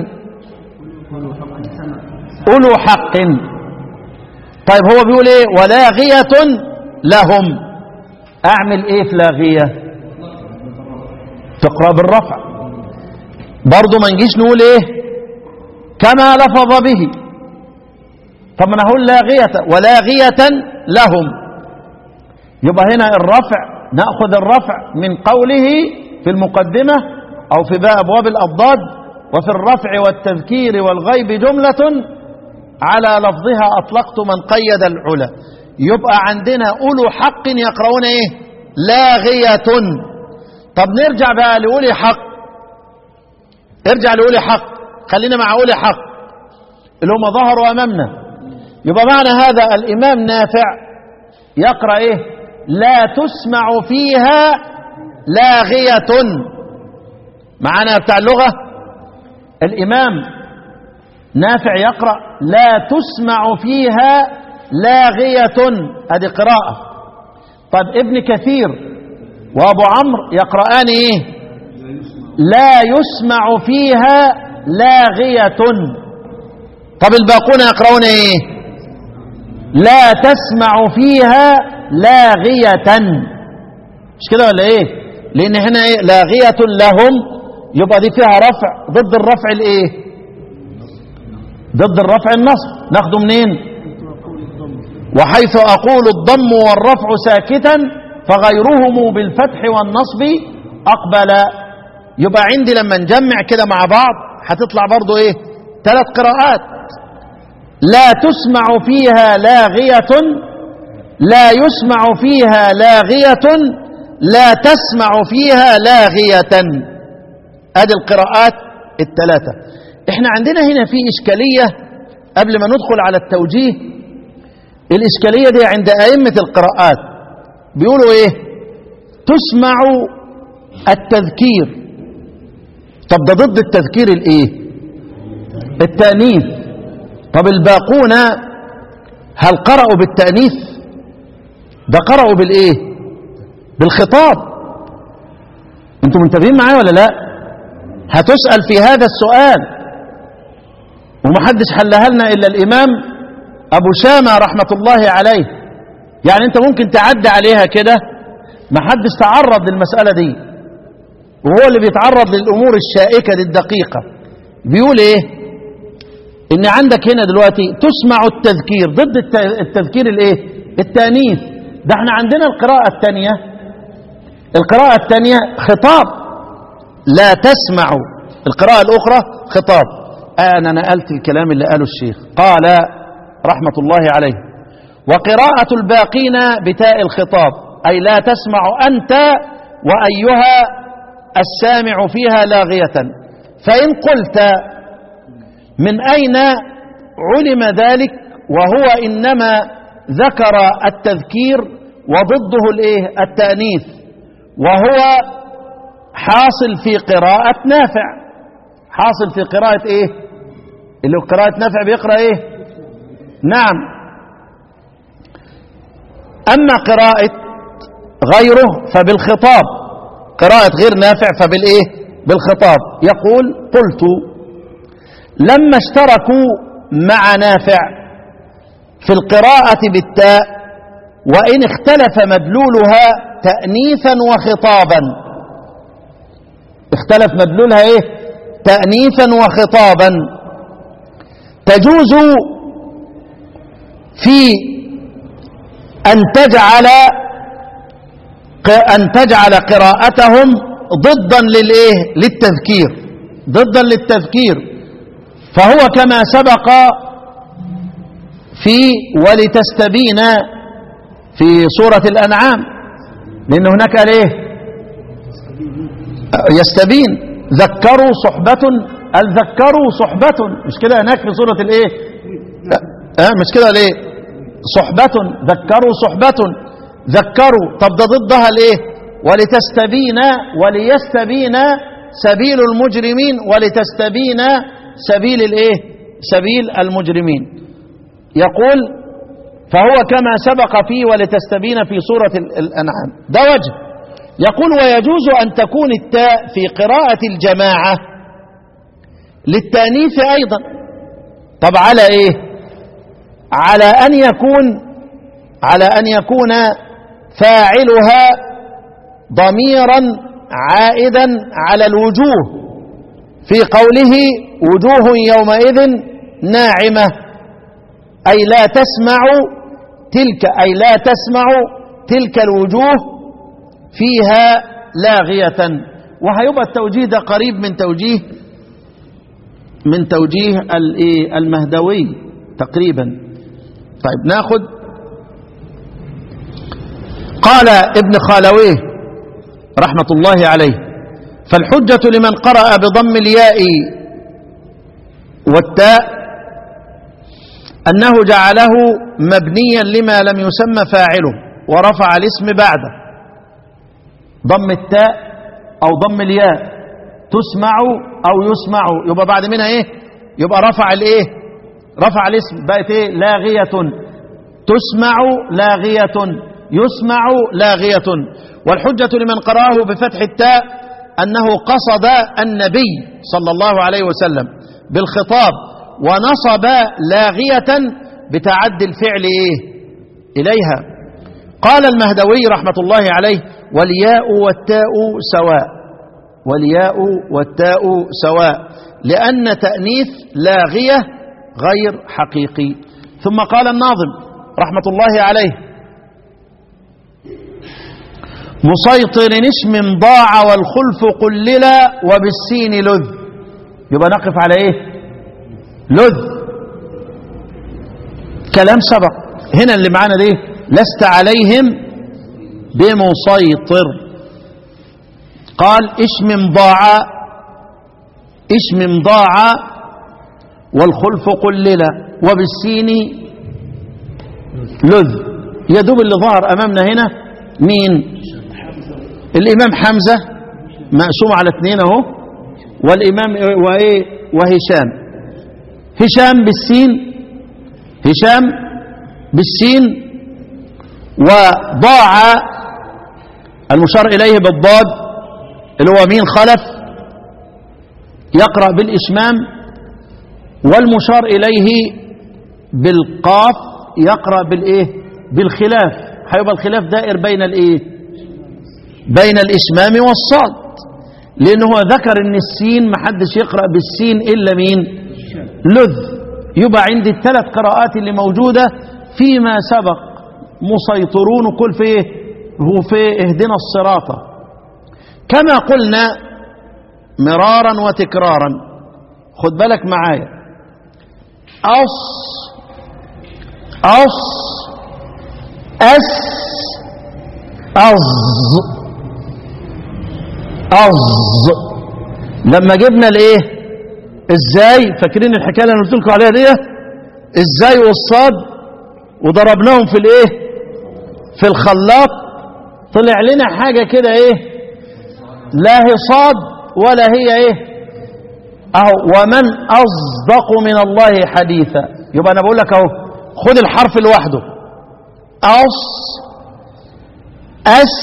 أولو حق طيب هو بيقول ايه ولاغية لهم اعمل ايه في لاغية تقرأ بالرفع برضو ما نجيش نقول ايه كما لفظ به طب ما انا هقول لاغية ولاغية لهم يبقى هنا الرفع نأخذ الرفع من قوله في المقدمة أو في باب أبواب الأضداد وفي الرفع والتذكير والغيب جملة على لفظها أطلقت من قيد العلا يبقى عندنا أولو حق يقرؤون إيه لاغية طب نرجع بقى لأولي حق ارجع لأولي حق خلينا مع أولي حق اللي هم ظهروا أمامنا يبقى معنى هذا الإمام نافع يقرأ إيه لا تسمع فيها لاغية معانا بتاع اللغة الإمام نافع يقرأ لا تسمع فيها لاغية هذه قراءة طب ابن كثير وابو عمرو يقرآن ايه لا يسمع فيها لاغية طب الباقون يقرؤون ايه لا تسمع فيها لاغية مش كده ولا ايه لان هنا ايه لاغية لهم يبقى دي فيها رفع ضد الرفع الايه ضد الرفع النصب ناخده منين وحيث أقول الضم والرفع ساكتا فغيرهم بالفتح والنصب أقبل يبقى عندي لما نجمع كده مع بعض هتطلع برضو ايه ثلاث قراءات لا تسمع فيها لاغية لا يسمع فيها لاغية لا تسمع فيها لاغية ادي القراءات الثلاثة احنا عندنا هنا في اشكالية قبل ما ندخل على التوجيه الاشكالية دي عند ائمة القراءات بيقولوا ايه تسمع التذكير طب ده ضد التذكير الايه التأنيث طب الباقون هل قرأوا بالتأنيث ده قرأوا بالايه بالخطاب انتم منتبهين معايا ولا لا هتسأل في هذا السؤال ومحدش حلها لنا إلا الإمام أبو شامة رحمة الله عليه يعني أنت ممكن تعدي عليها كده محدش تعرض للمسألة دي وهو اللي بيتعرض للأمور الشائكة دي الدقيقة بيقول إيه إن عندك هنا دلوقتي تسمع التذكير ضد الت- التذكير الإيه التأنيث ده احنا عندنا القراءة الثانية القراءة الثانية خطاب لا تسمع القراءة الأخرى خطاب أنا نقلت الكلام اللي قاله الشيخ قال رحمة الله عليه وقراءة الباقين بتاء الخطاب أي لا تسمع أنت وأيها السامع فيها لاغية فإن قلت من أين علم ذلك وهو إنما ذكر التذكير وضده الإيه التأنيث وهو حاصل في قراءة نافع حاصل في قراءة ايه اللي هو قراءة نافع بيقرأ ايه نعم اما قراءة غيره فبالخطاب قراءة غير نافع فبالايه بالخطاب يقول قلت لما اشتركوا مع نافع في القراءة بالتاء وإن اختلف مدلولها تأنيثا وخطابا اختلف مدلولها ايه تأنيثا وخطابا تجوز في أن تجعل أن تجعل قراءتهم ضدا للإيه للتذكير ضدا للتذكير فهو كما سبق في ولتستبين في سورة الأنعام لأن هناك قال إيه يستبين ذكروا صحبة الذكروا صحبة مش كده هناك في سورة الايه اه مش كده ليه صحبة ذكروا صحبة ذكروا طب ده ضدها الايه ولتستبين وليستبين سبيل المجرمين ولتستبين سبيل الايه سبيل المجرمين يقول فهو كما سبق فيه ولتستبين في سورة ال- الأنعام ده وجه يقول ويجوز أن تكون التاء في قراءة الجماعة للتانيث أيضا طب على إيه على أن يكون على أن يكون فاعلها ضميرا عائدا على الوجوه في قوله وجوه يومئذ ناعمة أي لا تسمع تلك أي لا تسمع تلك الوجوه فيها لاغية وهيبقى التوجيه ده قريب من توجيه من توجيه الإيه؟ المهدوي تقريبا طيب ناخد قال ابن خالويه رحمة الله عليه فالحجة لمن قرأ بضم الياء والتاء أنه جعله مبنيا لما لم يسمى فاعله ورفع الاسم بعده ضم التاء أو ضم الياء تسمع أو يسمع يبقى بعد منها إيه يبقى رفع الإيه رفع الاسم بقت إيه لاغية تسمع لاغية يسمع لاغية والحجة لمن قرأه بفتح التاء أنه قصد النبي صلى الله عليه وسلم بالخطاب ونصب لاغية بتعدي الفعل إيه إليها قال المهدوي رحمة الله عليه والياء والتاء سواء والياء والتاء سواء لأن تأنيث لاغية غير حقيقي ثم قال الناظم رحمة الله عليه مسيطر اسم ضاع والخلف قلل وبالسين لذ يبقى نقف على ايه لذ كلام سبق هنا اللي معانا ده لست عليهم بمسيطر قال اشمم ضاع اشمم ضاع والخلف قلل وبالسين لذ يدوب اللي ظهر أمامنا هنا مين الإمام حمزة مقسوم على اثنين اهو والإمام وإيه وهشام هشام بالسين هشام بالسين وضاع المشار إليه بالضاد اللي هو مين خلف يقرأ بالإشمام والمشار إليه بالقاف يقرأ بالإيه بالخلاف هيبقى الخلاف دائر بين الإيه بين الإشمام والصاد لأنه هو ذكر أن السين محدش يقرأ بالسين إلا مين لذ يبقى عندي الثلاث قراءات اللي موجودة فيما سبق مسيطرون كل في إيه هو في اهدنا الصراط كما قلنا مرارا وتكرارا خد بالك معايا أص أص أس أظ أظ لما جبنا الايه ازاي فاكرين الحكايه اللي انا قلت لكم عليها دي ازاي والصاد وضربناهم في الايه في الخلاط طلع لنا حاجه كده ايه لا هي صاد ولا هي ايه اهو ومن اصدق من الله حديثا يبقى انا بقول لك اهو خد الحرف لوحده أص أس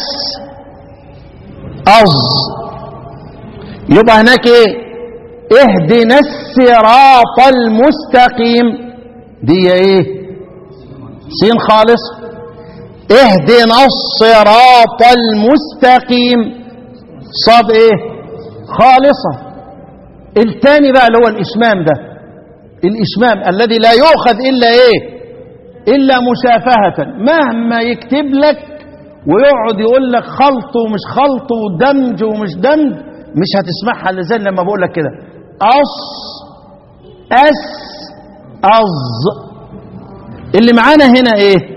أظ يبقى هناك ايه اهدنا الصراط المستقيم دي ايه سين خالص اهدنا الصراط المستقيم صاد ايه خالصة الثاني بقى اللي هو الإشمام ده الإشمام الذي لا يؤخذ إلا ايه إلا مشافهة مهما يكتب لك ويقعد يقول لك خلط ومش خلط ودمج ومش دمج مش هتسمعها الا زي لما بقول لك كده أص أس أظ اللي معانا هنا إيه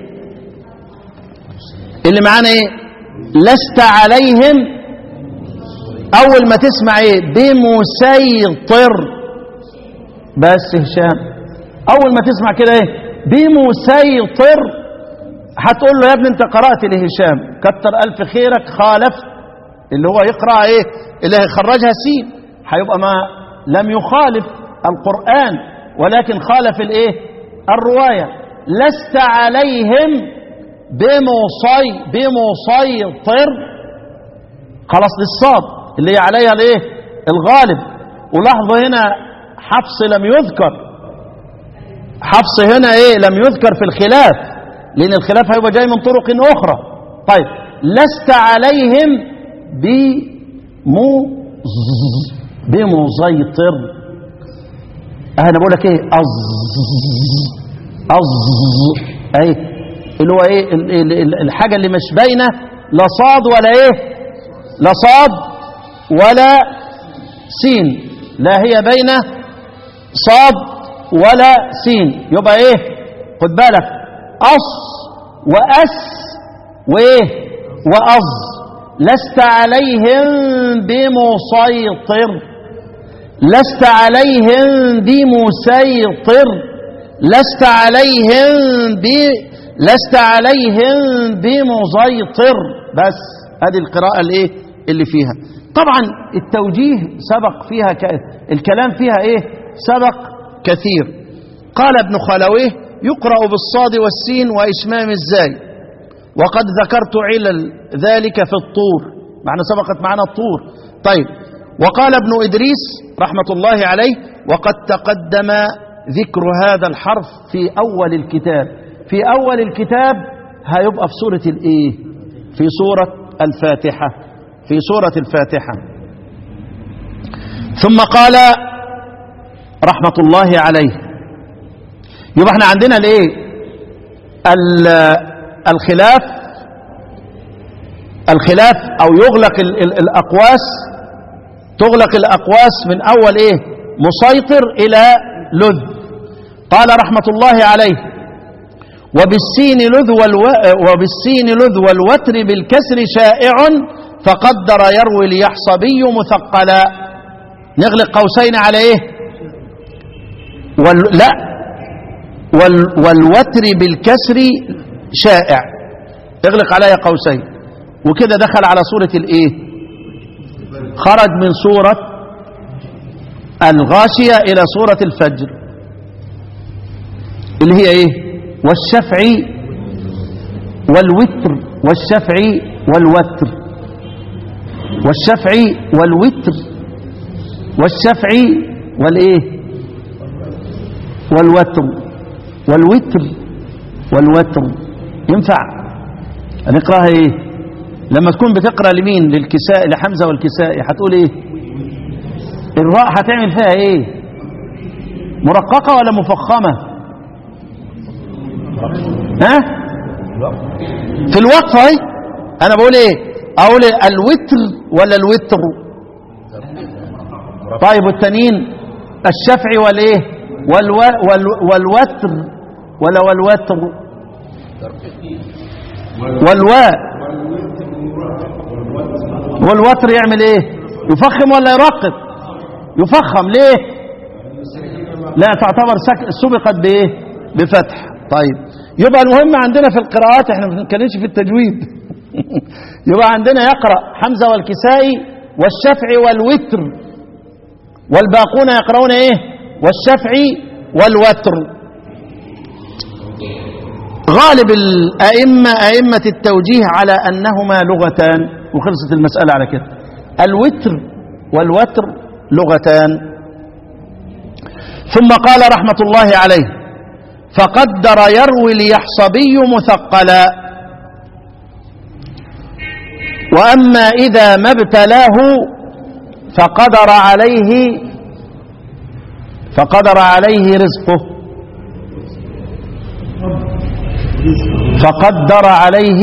اللي معانا إيه لست عليهم أول ما تسمع إيه بمسيطر بس هشام أول ما تسمع كده إيه بمسيطر هتقول له يا ابني انت قرأت لهشام كتر ألف خيرك خالفت اللي هو يقرأ ايه اللي هيخرجها سين هيبقى ما لم يخالف القرآن ولكن خالف الايه الرواية لست عليهم بمصي بمسيطر خلاص للصاد اللي هي عليها الايه الغالب ولاحظوا هنا حفص لم يذكر حفص هنا ايه لم يذكر في الخلاف لان الخلاف هيبقى جاي من طرق اخرى طيب لست عليهم بمو بمسيطر انا بقول لك ايه أز أز اي اللي هو ايه ال- ال- ال- الحاجه اللي مش باينه لا صاد ولا ايه لا صاد ولا سين لا هي بين صاد ولا سين يبقى ايه خد بالك أص وأس وإيه وأظ لست عليهم بمسيطر لست عليهم بمسيطر لست عليهم ب لست عليهم بمسيطر بس هذه القراءة الايه اللي فيها طبعا التوجيه سبق فيها ك... الكلام فيها ايه سبق كثير قال ابن خلويه يقرأ بالصاد والسين وإشمام الزاي وقد ذكرت علل ذلك في الطور معنى سبقت معنا الطور طيب وقال ابن إدريس رحمة الله عليه وقد تقدم ذكر هذا الحرف في أول الكتاب في أول الكتاب هيبقى في سورة الإيه في سورة الفاتحة في سورة الفاتحة ثم قال رحمة الله عليه يبقى احنا عندنا الايه ال- الخلاف الخلاف او يغلق ال ال الاقواس تغلق الاقواس من اول ايه مسيطر الى لذ قال رحمة الله عليه وبالسين لذ والو وبالسين لذ والوتر بالكسر شائع فقدر يروي اليحصبي مثقلا نغلق قوسين على ايه وال... لا وال... والوتر بالكسر شائع اغلق عليها قوسين وكده دخل على سورة الايه خرج من سورة الغاشية الى سورة الفجر اللي هي ايه والشفع والوتر والشفع والوتر والشفع والوتر والشفع والايه والوتر والوتر والوتر ينفع هنقراها ايه لما تكون بتقرا لمين للكساء لحمزه والكسائي هتقول ايه الراء هتعمل فيها ايه مرققه ولا مفخمه ها في الوقفه اهي انا بقول ايه اقول الوتر ولا الوتر طيب والتانيين الشفع والايه والو... وال... والوتر ولا والوتر والواء والوتر يعمل ايه يفخم ولا يرقق يفخم ليه لا تعتبر سك... سبقت بايه بفتح طيب يبقى المهم عندنا في القراءات احنا ما بنتكلمش في التجويد يبقى عندنا يقرأ حمزة والكسائي والشفع والوتر والباقون يقرؤون ايه والشفع والوتر غالب الأئمة أئمة التوجيه على أنهما لغتان وخلصت المسألة على كده الوتر والوتر لغتان ثم قال رحمة الله عليه فقدر يروي اليحصبي مثقلا وأما إذا ما ابتلاه فقدر عليه فقدر عليه رزقه فقدر عليه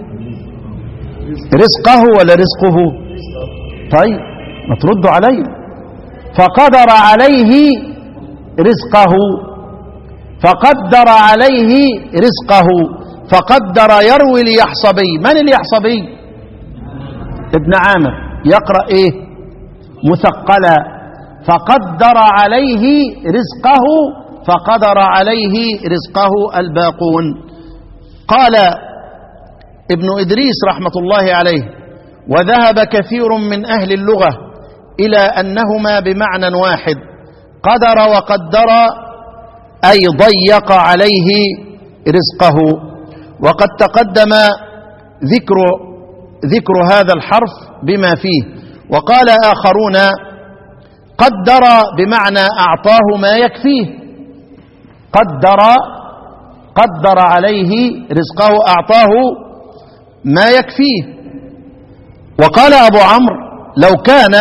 رزقه ولا رزقه طيب ما تردوا علي فقدر عليه رزقه فقدر عليه رزقه فقدر يروي اليحصبي من اليحصبي ابن عامر يقرأ ايه مثقلا فقدر عليه رزقه فقدر عليه رزقه الباقون قال ابن إدريس رحمة الله عليه وذهب كثير من أهل اللغة إلى أنهما بمعنى واحد قدر وقدر أي ضيق عليه رزقه وقد تقدم ذكر ذكر هذا الحرف بما فيه وقال آخرون قدر بمعنى أعطاه ما يكفيه قدر قدر عليه رزقه أعطاه ما يكفيه وقال أبو عمرو لو كان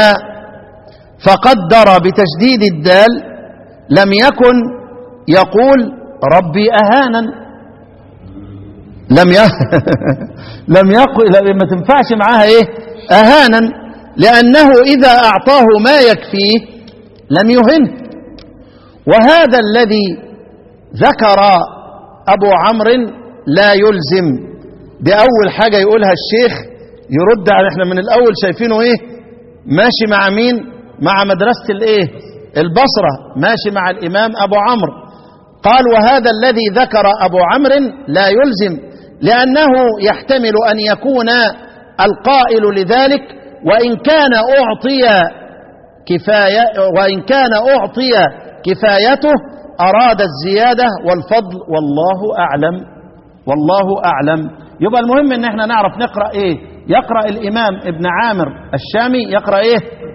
فقدر بتشديد الدال لم يكن يقول ربي أهانا لم ي... لم يقل ما تنفعش معاها ايه اهانا لانه اذا اعطاه ما يكفيه لم يهنه وهذا الذي ذكر ابو عمرو لا يلزم باول حاجه يقولها الشيخ يرد على احنا من الاول شايفينه ايه ماشي مع مين مع مدرسه الايه البصره ماشي مع الامام ابو عمرو قال وهذا الذي ذكر ابو عمرو لا يلزم لأنه يحتمل أن يكون القائل لذلك وإن كان أعطي كفاية وإن كان أعطي كفايته أراد الزيادة والفضل والله أعلم والله أعلم يبقى المهم إن احنا نعرف نقرأ إيه يقرأ الإمام ابن عامر الشامي يقرأ إيه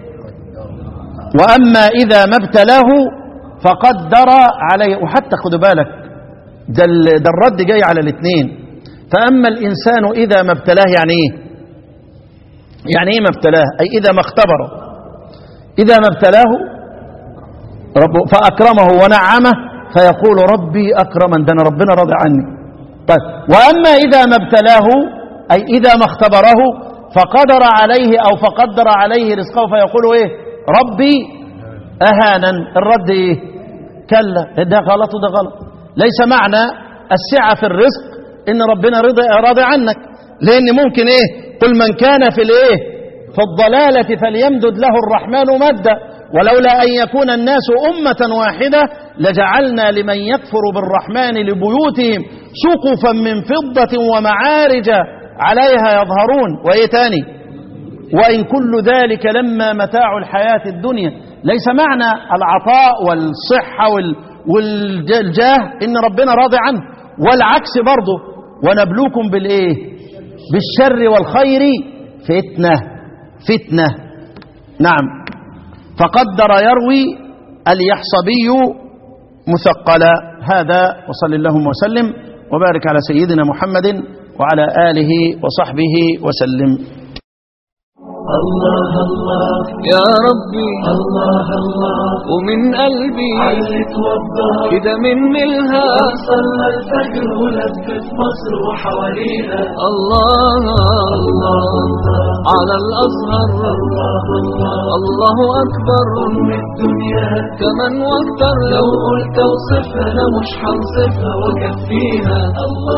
وأما إذا ما ابتلاه فقدر عليه وحتى خدوا بالك ده ده الرد جاي على الاثنين فأما الإنسان إذا ما ابتلاه يعني إيه يعني إيه ما ابتلاه أي إذا ما اختبره إذا ما ابتلاه رب فأكرمه ونعمه فيقول ربي أكرمن ده أنا ربنا راضي عني طيب وأما إذا ما ابتلاه أي إذا ما اختبره فقدر عليه أو فقدر عليه رزقه فيقول إيه ربي أهانا الرد إيه كلا ده غلط وده غلط ليس معنى السعة في الرزق ان ربنا رضي راضي عنك لان ممكن ايه قل من كان في الايه في الضلالة فليمدد له الرحمن مدا ولولا أن يكون الناس أمة واحدة لجعلنا لمن يكفر بالرحمن لبيوتهم سقفا من فضة ومعارج عليها يظهرون وإيه تاني وإن كل ذلك لما متاع الحياة الدنيا ليس معنى العطاء والصحة وال والجاه إن ربنا راضي عنه والعكس برضه ونبلوكم بالإيه بالشر والخير فتنة فتنة نعم فقدر يروي اليحصبي مثقلا هذا وصل اللهم وسلم وبارك على سيدنا محمد وعلى آله وصحبه وسلم الله الله يا ربي الله الله ومن قلبي علت وضح كده من الهام صلى الفجر ولفت مصر وحوالينا الله الله الله على الأزهر الله الله الله أكبر أم الدنيا كمان واكتر لو قلت اوصفها انا مش هنصفها وكفيها الله